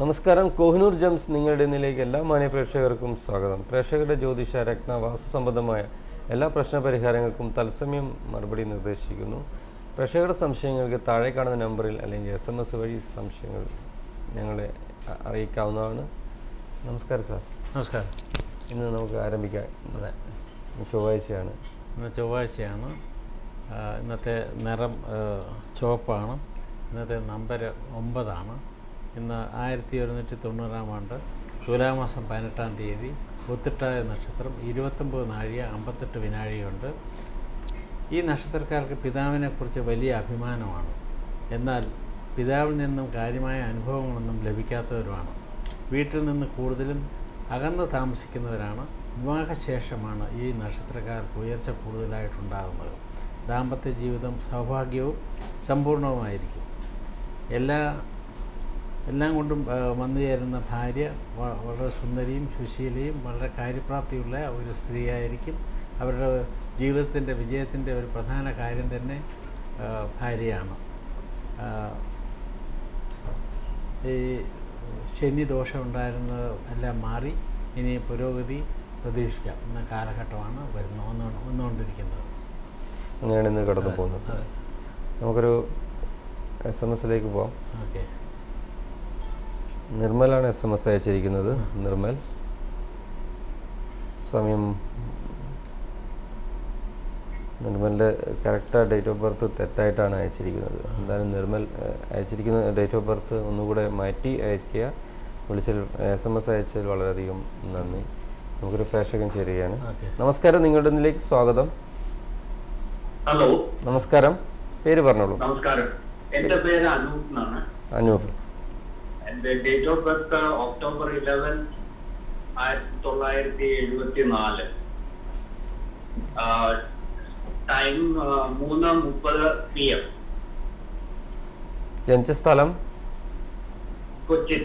നമസ്കാരം കോഹിനൂർ ജംസ് നിങ്ങളുടെ ഇന്നിലേക്ക് എല്ലാ മാന്യ പ്രേക്ഷകർക്കും സ്വാഗതം പ്രേക്ഷകരുടെ ജ്യോതിഷ രത്ന വാസ്തു സംബന്ധമായ എല്ലാ പ്രശ്ന പരിഹാരങ്ങൾക്കും തത്സമയം മറുപടി നിർദ്ദേശിക്കുന്നു പ്രേക്ഷകരുടെ സംശയങ്ങൾക്ക് താഴെ കാണുന്ന നമ്പറിൽ അല്ലെങ്കിൽ എസ് എം എസ് വഴി സംശയങ്ങൾ ഞങ്ങളെ അ- അറിയിക്കാവുന്നതാണ് നമസ്കാരം സാർ നമസ്കാരം ഇന്ന് നമുക്ക് ആരംഭിക്കാം അതെ ചൊവ്വാഴ്ചയാണ് ഇന്ന് ചൊവ്വാഴ്ചയാണ് ആ, ഇന്നത്തെ നിറം ആ, ചുവപ്പാണ് ഇന്നത്തെ നമ്പർ ഒമ്പതാണ് ഇന്ന് ആയിരത്തി ഒരുന്നൂറ്റി തൊണ്ണൂറാം ആണ്ട് തുലാമാസം പതിനെട്ടാം തീയതി ഉത്തിട്ടായ നക്ഷത്രം ഇരുപത്തൊമ്പത് നാഴിക അമ്പത്തെട്ട് വിനാഴിയുണ്ട് ഈ നക്ഷത്രക്കാർക്ക് പിതാവിനെക്കുറിച്ച് വലിയ അഭിമാനമാണ് എന്നാൽ പിതാവിൽ നിന്നും കാര്യമായ അനുഭവങ്ങളൊന്നും ലഭിക്കാത്തവരുമാണ് വീട്ടിൽ നിന്ന് കൂടുതലും അകന്ന് താമസിക്കുന്നവരാണ് വിവാഹശേഷമാണ് ഈ നക്ഷത്രക്കാർക്ക് ഉയർച്ച കൂടുതലായിട്ടുണ്ടാകുന്നത് ദാമ്പത്യ ജീവിതം സൗഭാഗ്യവും സമ്പൂർണവുമായിരിക്കും എല്ലാ എല്ലാം കൊണ്ടും ആ, വന്നു ചേരുന്ന ഭാര്യ വ- വളരെ സുന്ദരിയും സുശീലയും വളരെ കാര്യപ്രാപ്തിയുള്ള ഒരു സ്ത്രീയായിരിക്കും അവരുടെ ജീവിതത്തിൻ്റെ വിജയത്തിൻ്റെ ഒരു പ്രധാന കാര്യം തന്നെ ആ, ഭാര്യയാണ് ആ, ഈ ശനി ദോഷം ഉണ്ടായിരുന്നത് എല്ലാം മാറി ഇനി പുരോഗതി പ്രതീക്ഷിക്കാം എന്ന കാലഘട്ടമാണ് വരുന്ന വന്നു വന്നുകൊണ്ടിരിക്കുന്നത് അങ്ങനെയാണ് ഇന്ന് കടന്നു പോകുന്നത് അതെ. നമുക്കൊരു എസ് എം എസിലേക്ക് പോകാം ഓക്കെ നിർമ്മലാണ് എസ് എം എസ് അയച്ചിരിക്കുന്നത് നിർമ്മൽ സമയം നിർമ്മലിൻ്റെ കറക്റ്റ് ഡേറ്റ് ഓഫ് ബർത്ത് തെറ്റായിട്ടാണ് അയച്ചിരിക്കുന്നത് എന്തായാലും നിർമ്മൽ ഏഹ്, അയച്ചിരിക്കുന്ന ഡേറ്റ് ഓഫ് ബർത്ത് ഒന്നുകൂടെ മാറ്റി അയക്കുക വിളിച്ചതിൽ എസ് എം എസ് അയച്ചതിൽ വളരെയധികം നന്ദി നമുക്കൊരു പ്രേക്ഷകൻ ചേരുകയാണ് ഓക്കെ നമസ്കാരം നിങ്ങളുടെ ഇതിലേക്ക് സ്വാഗതം ഹലോ നമസ്കാരം പേര് പറഞ്ഞോളൂ നമസ്കാരം എന്റെ പേര് അനൂപ് എന്നാണ് അനൂപ് എന്റെ date of birth October eleven ആയിരത്തി തൊള്ളായിരത്തി എഴുപത്തി നാല് ടൈം മൂന്ന് മുപ്പത് പി എം ജനിച്ച സ്ഥലം കൊച്ചിൻ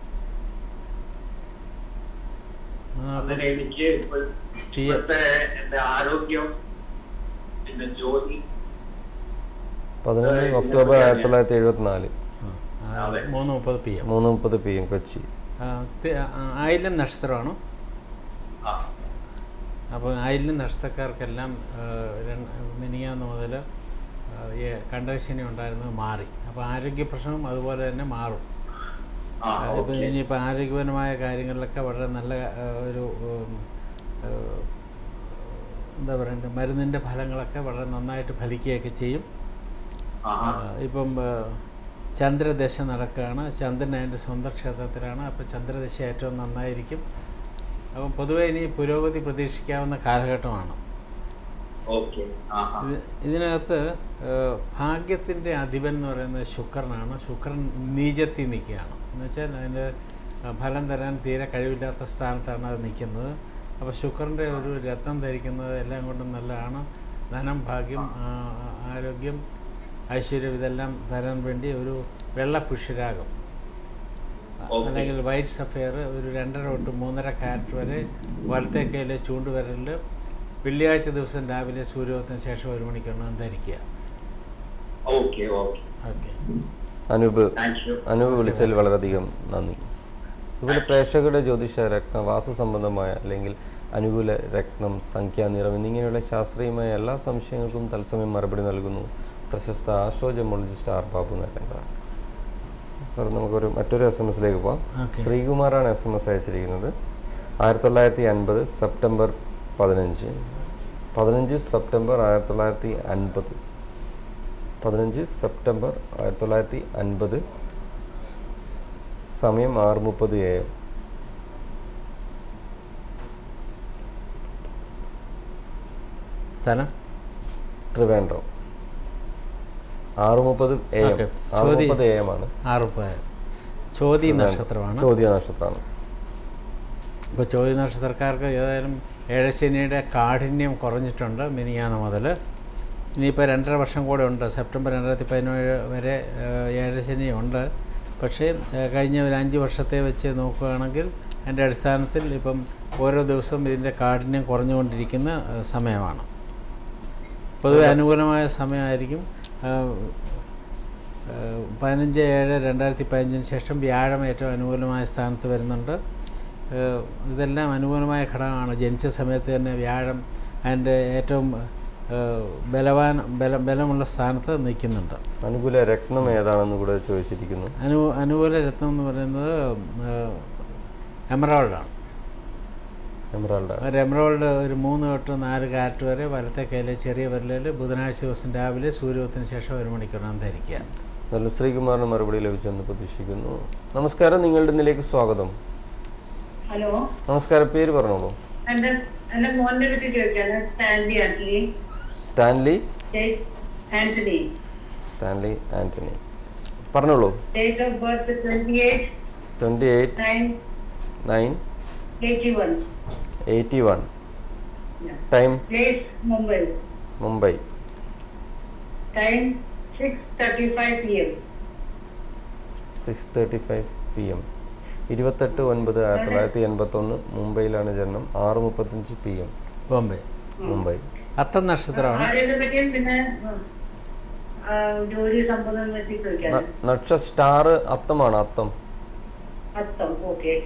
ആ, അങ്ങനെ എനിക്ക് ഇപ്പൊ പി എം. ഇപ്പോഴത്തെ എന്റെ ആരോഗ്യം എന്റെ ജോലി പതിനൊന്ന് ഒക്ടോബർ ആയിരത്തി തൊള്ളായിരത്തി എഴുപത്തിനാല് ആ, അതെ. മൂന്ന് മുപ്പത് പി എം മൂന്ന് മുപ്പത് പി എം കൊച്ചി ആയില്യം നക്ഷത്രമാണ് ആ അപ്പോൾ ആയില്യം നക്ഷത്രക്കാർക്കെല്ലാം മിനിയാന്ന് മുതൽ കണ്ടശനി ഉണ്ടായിരുന്നത് മാറി അപ്പോൾ ആരോഗ്യ പ്രശ്നം അതുപോലെ തന്നെ മാറും ആ ഇപ്പം ഓക്കെ ഇനിയിപ്പോൾ ആരോഗ്യപരമായ കാര്യങ്ങളിലൊക്കെ വളരെ നല്ല ആ, ഒരു ഉം, ആ, എന്താ പറയണ്ടത് മരുന്നിൻ്റെ ഫലങ്ങളൊക്കെ വളരെ നന്നായിട്ട് ഫലിക്കുകയൊക്കെ ചെയ്യും ആഹാ ആ, ഇപ്പം ആ, ചന്ദ്രദശ നടക്കുകയാണ് ചന്ദ്രൻ അതിൻ്റെ സ്വന്തം ക്ഷേത്രത്തിലാണ് അപ്പോൾ ചന്ദ്രദശ ഏറ്റവും നന്നായിരിക്കും അപ്പം പൊതുവെ ഇനി പുരോഗതി പ്രതീക്ഷിക്കാവുന്ന കാലഘട്ടമാണ് ഓക്കെ ആഹാ ഇത് ഇതിനകത്ത് ഭാഗ്യത്തിൻ്റെ അധിപൻ എന്ന് പറയുന്നത് ശുക്രനാണ് ശുക്രൻ നീചത്തിൽ നിൽക്കുകയാണ് എന്ന് വെച്ചാൽ അതിൻ്റെ ആ, ഫലം തരാൻ തീരെ കഴിവില്ലാത്ത സ്ഥാനത്താണ് അത് നിൽക്കുന്നത് അപ്പോൾ ശുക്രൻ്റെ ഒരു രത്നം ധരിക്കുന്നത് എല്ലാം കൊണ്ടും നല്ലതാണ് ധനം ഭാഗ്യം ആ, ആ, ആരോഗ്യം ഐശ്വര്യം ഇതെല്ലാം തരാൻ വേണ്ടി ഒരു വെള്ള പുഷ്യരാഗം Okay. അല്ലെങ്കിൽ വൈറ്റ് സഫയർ ഒരു രണ്ടര തൊട്ട് മൂന്നര കാരറ്റ് വരെ വലത്തെ കൈയിലെ ചൂണ്ടുവിരലിൽ വെള്ളിയാഴ്ച ദിവസം രാവിലെ സൂര്യോദയത്തിന് ശേഷം ഒരു മണിക്കൂറിന് ധരിക്കുക okay okay okay Anoop thank you Anoop വിളിച്ചതിൽ വളരെയധികം നന്ദി ഇതുപോലെ പ്രേക്ഷകരുടെ ജ്യോതിഷ രത്ന വാസു സംബന്ധമായ അല്ലെങ്കിൽ അനുകൂല രത്നം സംഖ്യാ നിറം എന്നിങ്ങനെയുള്ള ശാസ്ത്രീയമായ എല്ലാ സംശയങ്ങൾക്കും തത്സമയം മറുപടി നൽകുന്നു പ്രശസ്ത astrogemologist R Babu Narendra sir നമുക്കൊരു മറ്റൊരു എസ് എം എസിലേക്ക് പോവാം Okay. ശ്രീകുമാറാണ് എസ് എം എസ് അയച്ചിരിക്കുന്നത് ആയിരത്തി തൊള്ളായിരത്തി അൻപത് സെപ്റ്റംബർ പതിനഞ്ച് പതിനഞ്ച് സെപ്റ്റംബർ ആയിരത്തി തൊള്ളായിരത്തി അൻപത് പതിനഞ്ച് സെപ്റ്റംബർ ആയിരത്തി തൊള്ളായിരത്തി അൻപത് സമയം ആറ് മുപ്പത് എ എം സ്ഥലം ട്രിവാൻഡ്രം ആറ് മുപ്പത് എ എം Okay. ആറ് ചോദി- മുപ്പത് എ എം ആണ് ആറുപ്പ് ചോതി നക്ഷത്രമാണ് ചോദ്യ നക്ഷത്രമാണ് ഇപ്പോൾ ചോതി നക്ഷത്രക്കാർക്ക് ഏതായാലും ഏഴശനിയുടെ കാഠിന്യം കുറഞ്ഞിട്ടുണ്ട് മിനിയാന്ന് മുതൽ ഇനിയിപ്പോൾ രണ്ടര വർഷം കൂടെ ഉണ്ട് സെപ്റ്റംബർ രണ്ടായിരത്തി പതിനേഴ് വരെ ഏഹ്, ഏഴശനി ഉണ്ട് പക്ഷേ ഏഹ്, കഴിഞ്ഞ ഒരു അഞ്ച് വർഷത്തെ വെച്ച് നോക്കുകയാണെങ്കിൽ അതിൻ്റെ അടിസ്ഥാനത്തിൽ ഇപ്പം ഓരോ ദിവസവും ഇതിൻ്റെ കാഠിന്യം കുറഞ്ഞുകൊണ്ടിരിക്കുന്ന ഏഹ്, സമയമാണ് പൊതുവെ അനുകൂലമായ സമയമായിരിക്കും ഏഹ്, ഏഹ് പതിനഞ്ച് ഏഴ് രണ്ടായിരത്തി പതിനഞ്ചിന് ശേഷം വ്യാഴം ഏറ്റവും അനുകൂലമായ സ്ഥാനത്ത് വരുന്നുണ്ട് ഏഹ് ഇതെല്ലാം അനുകൂലമായ ഘടകമാണ് ജനിച്ച സമയത്ത് തന്നെ വ്യാഴം അതിൻ്റെ ഏറ്റവും ഏഹ് ബലവാൻ ബല ബലമുള്ള സ്ഥാനത്ത് നിൽക്കുന്നുണ്ട് അനുകൂല രത്നം ഏതാണെന്ന് കൂടെ ചോദിച്ചിരിക്കുന്നു അനു അനുകൂല രത്നം എന്ന് പറയുന്നത് എമറോൾഡാണ് എമറാൾഡ് ഒരു എമറോൾഡ് ഒരു മൂന്ന് തൊട്ട് നാല് കാറ്റ് വരെ വലത്തെ കയ്യിലെ ചെറിയ വിരലിൽ ബുധനാഴ്ച ദിവസം രാവിലെ സൂര്യോദയത്തിന് ശേഷം ഒരു മണിക്കൂറാണ് ധരിക്കുക നല്ല ശ്രീകുമാറിന് മറുപടി ലഭിച്ചെന്ന് പ്രതീക്ഷിക്കുന്നു നമസ്കാരം നിങ്ങളുടെ ഇതിലേക്ക് സ്വാഗതം ഹലോ നമസ്കാരം പേര് പറഞ്ഞോളൂ എന്റെ എന്റെ മോന്റെ പറ്റി ചോദിക്കാണ് Stanley Antony Stanley date Antony Stanley Antony പറഞ്ഞോളൂ date of birth twenty eight twenty eight nine nine eighty one eighty one time place Mumbai Mumbai time six thirty five P M six thirty five P M ഇരുപത്തെട്ട് ഒൻപത് ആയിരത്തി തൊള്ളായിരത്തി എൺപത്തൊന്ന് മുംബൈയിലാണ് ജനനം ആറ് മുപ്പത്തഞ്ച് പി എം ബോംബെ മുംബൈ അത്തം നക്ഷത്രമാണ് ആരെയൊക്കെ പറ്റിയും പിന്നെ ഉം, ആ, ജോലി സമ്പദം പറ്റി ചോദിക്കാണ് ന- നക്ഷ സ്റ്റാർ അത്തമാണ് അത്തം അത്തം ഓക്കെ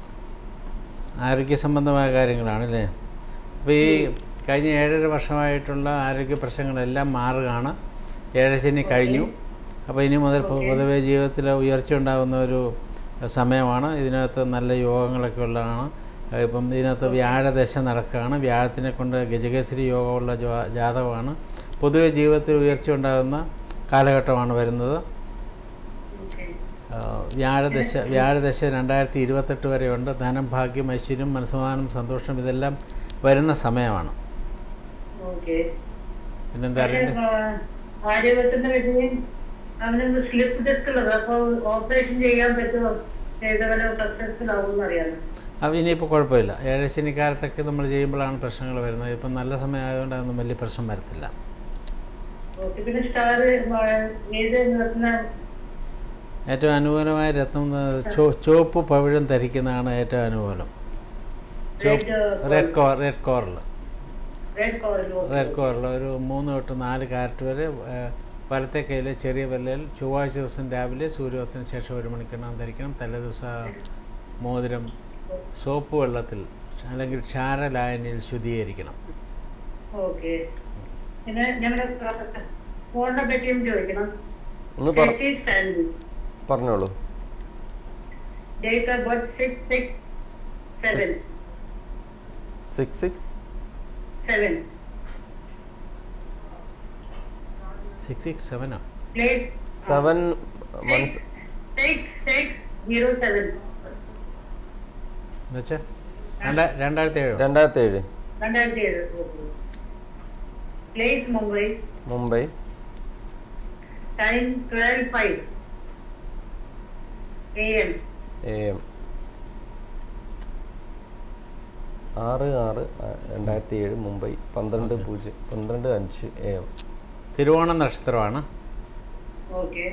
ആരോഗ്യ സംബന്ധമായ കാര്യങ്ങളാണ് അല്ലേ അപ്പോൾ ഈ കഴിഞ്ഞ ഏഴര വർഷമായിട്ടുള്ള ആരോഗ്യ പ്രശ്നങ്ങളെല്ലാം മാറുകയാണ് ഏഴശനി കഴിഞ്ഞു അപ്പോൾ ഇനി മുതൽ പൊ- പൊതുവെ ജീവിതത്തിൽ ഉയർച്ച ഉണ്ടാകുന്ന ഒരു സമയമാണ് ഇതിനകത്ത് നല്ല യോഗങ്ങളൊക്കെ ഉള്ളതാണ് ഇപ്പം ഇതിനകത്ത് വ്യാഴദശ നടക്കുകയാണ് വ്യാഴത്തിനെ കൊണ്ട് ഗജകേസരി യോഗമുള്ള ജാ- ജാതകമാണ് പൊതുവെ ജീവിതത്തിൽ ഉയർച്ച ഉണ്ടാകുന്ന കാലഘട്ടമാണ് വരുന്നത് ഓക്കെ ആ, വ്യാഴദശ വ്യാഴദശ രണ്ടായിരത്തി ഇരുപത്തെട്ട് വരെയുണ്ട് ധനം ഭാഗ്യം ഐശ്വര്യം മനസ്സമാനം സന്തോഷം ഇതെല്ലാം വരുന്ന സമയമാണ് ഓക്കെ പിന്നെന്താ അറിയണ്ടേ ആര്യവത്തിന്റെ പറ്റിയും അവന് സ്ലിപ്പ് ഡിസ്ക് ഉള്ളത് അപ്പൊ ഓപ്പറേഷൻ ചെയ്യാൻ പറ്റുമോ ചെയ്തവരെ സക്സസ്ഫുൾ ആവും അറിയാമോ അപ്പോൾ ഇനിയിപ്പോൾ കുഴപ്പമില്ല ഏഴശനിക്കാലത്തൊക്കെ നമ്മൾ ചെയ്യുമ്പോഴാണ് പ്രശ്നങ്ങൾ വരുന്നത് ഇപ്പം നല്ല സമയമായതുകൊണ്ട് അതൊന്നും വലിയ പ്രശ്നം വരത്തില്ല ഓക്കെ പിന്നെ സ്റ്റാർ ഏത് നിർത്തുന്ന ഏറ്റവും അനുകൂലമായ രത്നം എന്ന് ചോ- ചുവപ്പ് പവിഴം ധരിക്കുന്നതാണ് ഏറ്റവും അനുകൂലം ചുവപ്പ് റെഡ് കോർ റെഡ് കോറിൽ റെഡ് കോറിൽ റെഡ് കോറിൽ ഒരു മൂന്ന് തൊട്ട് നാല് കാരറ്റ് വരെ ഏഹ്, വലത്തെ കയ്യിലെ ചെറിയ വിരലിൽ ചൊവ്വാഴ്ച ദിവസം രാവിലെ സൂര്യോദയത്തിന് ശേഷം ഒരു മണിക്കൂറിനകം ധരിക്കണം തലേദിവസം മോതിരം സോപ്പ് വെള്ളത്തിൽ അല്ലെങ്കിൽ ക്ഷാരലായനിയിൽ ശുദ്ധീകരിക്കണം ഓക്കെ പിന്നെ ഞങ്ങളുടെ ഫോണിനെ പറ്റിയും ചോദിക്കണം ഒന്ന് പറ ടെറ്റി സ്റ്റാൻലി പറഞ്ഞോളൂ date of birth six six seven six six seven six six സെവനോ place seven months six six zero seven എന്നുവെച്ചാൽ രണ്ടാ രണ്ടായിരത്തി ഏഴോ രണ്ടായിരത്തി ഏഴ് രണ്ടായിരത്തി ഏഴ് place Mumbai Mumbai time twelve five A M A M ആറ് ആറ് ആ, രണ്ടായിരത്തി ഏഴ് മുംബൈ പന്ത്രണ്ട് പൂജ്യം പന്ത്രണ്ട് അഞ്ച് എ എം തിരുവോണം നക്ഷത്രമാണ് ഓക്കെ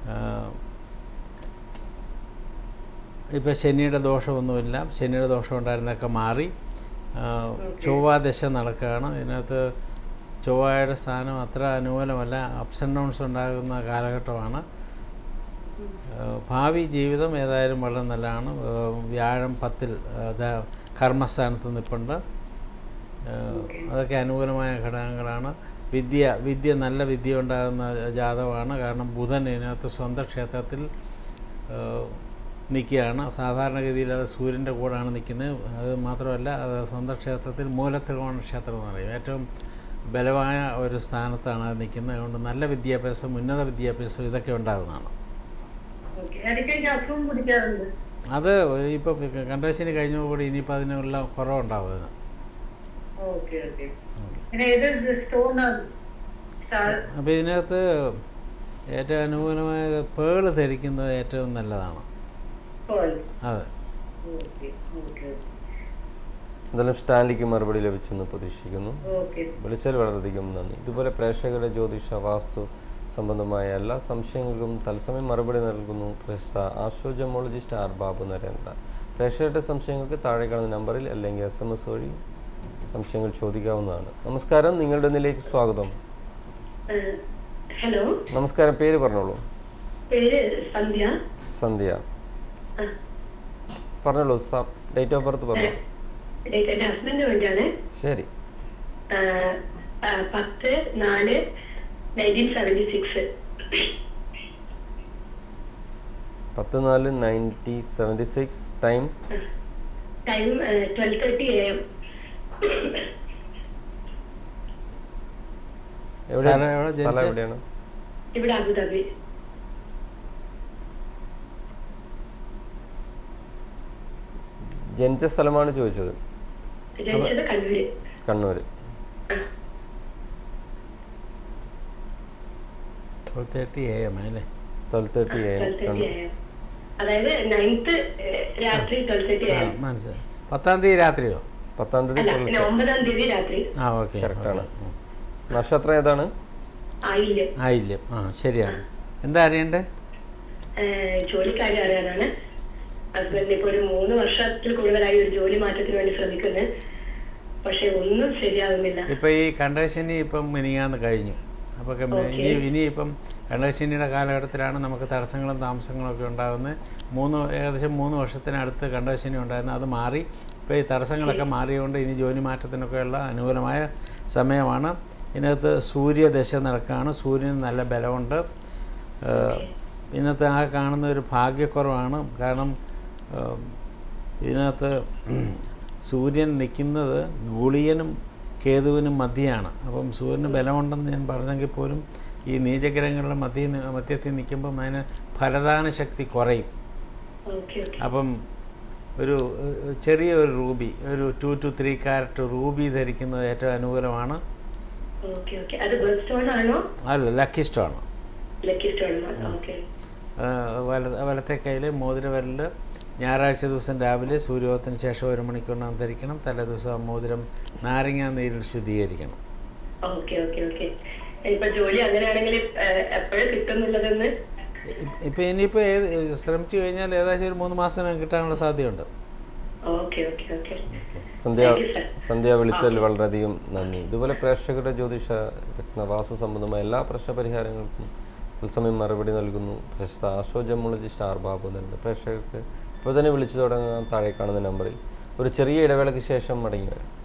ഇപ്പോൾ ശനിയുടെ ദോഷമൊന്നുമില്ല ശനിയുടെ ദോഷം ഉണ്ടായിരുന്നതൊക്കെ മാറി ആ, ചൊവ്വാദശ നടക്കുകയാണ് ഇതിനകത്ത് ചൊവ്വയുടെ സ്ഥാനം അത്ര അനുകൂലമല്ല അപ്സ് ആൻഡ് ഡൗൺസ് ഉണ്ടാകുന്ന കാലഘട്ടമാണ് ആ, ഭാവി ജീവിതം ഏതായാലും വളരെ നല്ലതാണ് ആ, വ്യാഴം പത്തിൽ ആ, ദ- കർമ്മസ്ഥാനത്ത് നിൽപ്പുണ്ട് ആ, അതൊക്കെ അനുകൂലമായ ഘടകങ്ങളാണ് വിദ്യ വിദ്യ നല്ല വിദ്യ ഉണ്ടാകുന്ന ജാതകമാണ് കാരണം ബുധൻ ഇതിനകത്ത് സ്വന്തം ക്ഷേത്രത്തിൽ ആ, നിൽക്കുകയാണ് സാധാരണഗതിയിൽ അത് സൂര്യൻ്റെ കൂടാണ് നിൽക്കുന്നത് അത് മാത്രമല്ല അത് സ്വന്തം ക്ഷേത്രത്തിൽ മൂലത്രികോണ ക്ഷേത്രം എന്ന് പറയും ഏറ്റവും ബലമായ ഒരു സ്ഥാനത്താണ് അത് നിൽക്കുന്നത് അതുകൊണ്ട് നല്ല വിദ്യാഭ്യാസം ഉന്നത വിദ്യാഭ്യാസം ഇതൊക്കെ ഉണ്ടാകുന്നതാണ് ഓക്കെ ഇടയ്ക്കിടയ്ക്ക് അസുഖം പിടിക്കാറുണ്ട് അത് ഇപ്പോൾ കണ്ടശനി കഴിഞ്ഞതോടുകൂടി ഇനിയിപ്പോൾ അതിനുള്ള കുറവുണ്ടാവും അതിന് ഓക്കെ ഓക്കെ പിന്നെ ഏത് സ്റ്റോൺ സ്റ്റാർ അപ്പോൾ ഇതിനകത്ത് ഏറ്റവും അനുകൂലമായത് പേള് ധരിക്കുന്നത് ഏറ്റവും നല്ലതാണ് പേൾ അതെ ഓക്കെ ഓക്കെ എന്തായാലും സ്റ്റാൻലിക്ക് മറുപടി ലഭിച്ചെന്ന് പ്രതീക്ഷിക്കുന്നു ഓക്കെ വിളിച്ചാൽ വളരെയധികം നന്ദി ഇതുപോലെ പ്രേക്ഷകരുടെ ജ്യോതിഷ വാസ്തു സംബന്ധമായ എല്ലാ സംശയങ്ങൾക്കും തത്സമയം മറുപടി നൽകുന്നു പ്രശസ്ത ആസ്ട്രോജമോളജിസ്റ്റ് ആർ ബാബു നരേന്ദ്ര പ്രേക്ഷകരുടെ സംശയങ്ങൾക്ക് താഴെ കാണുന്ന നമ്പറിൽ അല്ലെങ്കിൽ എസ് എം എസ് വഴി സംശയങ്ങൾ ചോദിക്കാവുന്നതാണ് നമസ്കാരം നിങ്ങളുടെ ഇതിലേക്ക് സ്വാഗതം ഹലോ നമസ്കാരം പേര് പറഞ്ഞോളൂ പേര് സന്ധ്യ സന്ധ്യ ആ. പറഞ്ഞോളൂ ഡേറ്റ് ഓഫ് ബർത്ത് പറഞ്ഞു ഡേറ്റ് എന്റെ ഹസ്ബൻഡിന് വേണ്ടിയാണ് ശരി ആ, ആ, പത്ത് നാല് നയൻറ്റീൻ സെവൻറ്റി സിക്സ് പത്ത് നാല് ninety seventy six time time twelve thirty A M എവിടെ സ്ഥലം എവിടെ സ്ഥലം ജനിച്ചത്? എവിടെയാണ് ഇവിടെ അബുദാബി ജനിച്ച സ്ഥലമാണ് ചോദിച്ചത് ജനിച്ചത് Kannur Kannur twelve thirty A M അല്ലേ twelve thirty A M twelve thirty Kannur A M അതായത് നയൻത്ത് രാത്രി ട്വൽവ് തേർട്ടി എ ആ, എം മനസ്സിലായി പത്താം തീയതി രാത്രിയോ പത്താം തീയതി അല്ല പുലർച്ചെ പിന്നെ ഒമ്പതാം തീയതി രാത്രി ആ ഓക്കെ Correct ആണ്. നക്ഷത്രം ഏതാണ് ആയില്യം ആയില്യം ആ ശരിയാണ് എന്താ അറിയണ്ടേ ഏഹ് ജോലിക്കാര്യം അറിയാനാണ് ഹസ്ബൻഡ് ഇപ്പൊ ഒരു മൂന്ന് വർഷത്തിൽ കൂടുതലായി ഒരു ജോലി മാറ്റത്തിന് വേണ്ടി ശ്രമിക്കുന്നത് പക്ഷെ ഒന്നും ശരിയാകുന്നില്ല ഇപ്പം ഈ കണ്ടശനി ഇപ്പം മിനിങ്ങാന്ന് കഴിഞ്ഞു അപ്പോൾ ഇനി ഇനിയിപ്പം കണ്ടശനിയുടെ കാലഘട്ടത്തിലാണ് നമുക്ക് തടസ്സങ്ങളും താമസങ്ങളും ഒക്കെ ഉണ്ടാകുന്നത് മൂന്ന് ഏകദേശം മൂന്ന് വർഷത്തിനടുത്ത് കണ്ടശനി ഉണ്ടായിരുന്നു അത് മാറി ഇപ്പോൾ ഈ തടസ്സങ്ങളൊക്കെ മാറിയതുകൊണ്ട് ഇനി ജോലി മാറ്റത്തിനൊക്കെയുള്ള അനുകൂലമായ സമയമാണ് ഇതിനകത്ത് സൂര്യദശ നടക്കുകയാണ് സൂര്യന് നല്ല ബലമുണ്ട് ഏഹ് ഇന്നത്തെ ആ കാണുന്ന ഒരു ഭാഗ്യക്കുറവാണ് കാരണം ഏഹ് ഇതിനകത്ത് സൂര്യൻ നിൽക്കുന്നത് ഗുളിയനും കേതുവിനും മധ്യയാണ് അപ്പം സൂര്യന് ബലമുണ്ടെന്ന് ഞാൻ പറഞ്ഞെങ്കിൽ പോലും ഈ നീചഗ്രഹങ്ങളുടെ മധ്യ മധ്യത്തിൽ നിൽക്കുമ്പം അതിന് ഫലദാന ശക്തി കുറയും ഓക്കെ ഓക്കെ അപ്പം ഒരു ഏഹ്, ചെറിയ ഒരു റൂബി ഒരു two two three carat ruby ധരിക്കുന്നത് ഏറ്റവും അനുകൂലമാണ് ഓക്കെ ഓക്കെ അത് ബസ് സ്റ്റോൺ ആണോ അല്ല lucky stone lucky stone okay വല വലത്തെ കയ്യിൽ മോതിര വിരൽ ഞായറാഴ്ച ദിവസം രാവിലെ സൂര്യോദയത്തിന് ശേഷം ഒരു മണിക്കൂറിനകം ധരിക്കണം തലേ ദിവസം ആ മോതിരം നാരങ്ങ നീരിൽ ശുദ്ധീകരിക്കണം ഓക്കെ ഓക്കെ ഓക്കെ ഇപ്പൊ ജോലി അങ്ങനെയാണെങ്കിൽ എപ്പോഴും കിട്ടുന്നുള്ളതെന്ന് ഇ- ഇപ്പം ഇനിയിപ്പോൾ ഏത് ശ്രമിച്ചു കഴിഞ്ഞാൽ ഏകദേശം ഒരു മൂന്ന് മാസത്തിനകം കിട്ടാനുള്ള സാധ്യതയുണ്ട് okay okay okay Sandhya Thank you, sir. Sandhya വിളിച്ചതിൽ വളരെയധികം നന്ദി ഇതുപോലെ പ്രേക്ഷകരുടെ ജ്യോതിഷ രത്നവാസ സംബന്ധമായ എല്ലാ പ്രശ്ന പരിഹാരങ്ങൾക്കും തത്സമയം മറുപടി നൽകുന്നു പ്രശസ്ത ആസ്ട്രോജമോളജിസ്റ്റ് ആർ ബാബു നൽകുന്ന പ്രേക്ഷകർക്ക് ഇപ്പോൾ തന്നെ വിളിച്ചു തുടങ്ങാൻ താഴെ കാണുന്ന നമ്പറിൽ ഒരു ചെറിയ ഇടവേളയ്ക്ക് ശേഷം മടങ്ങി വരാം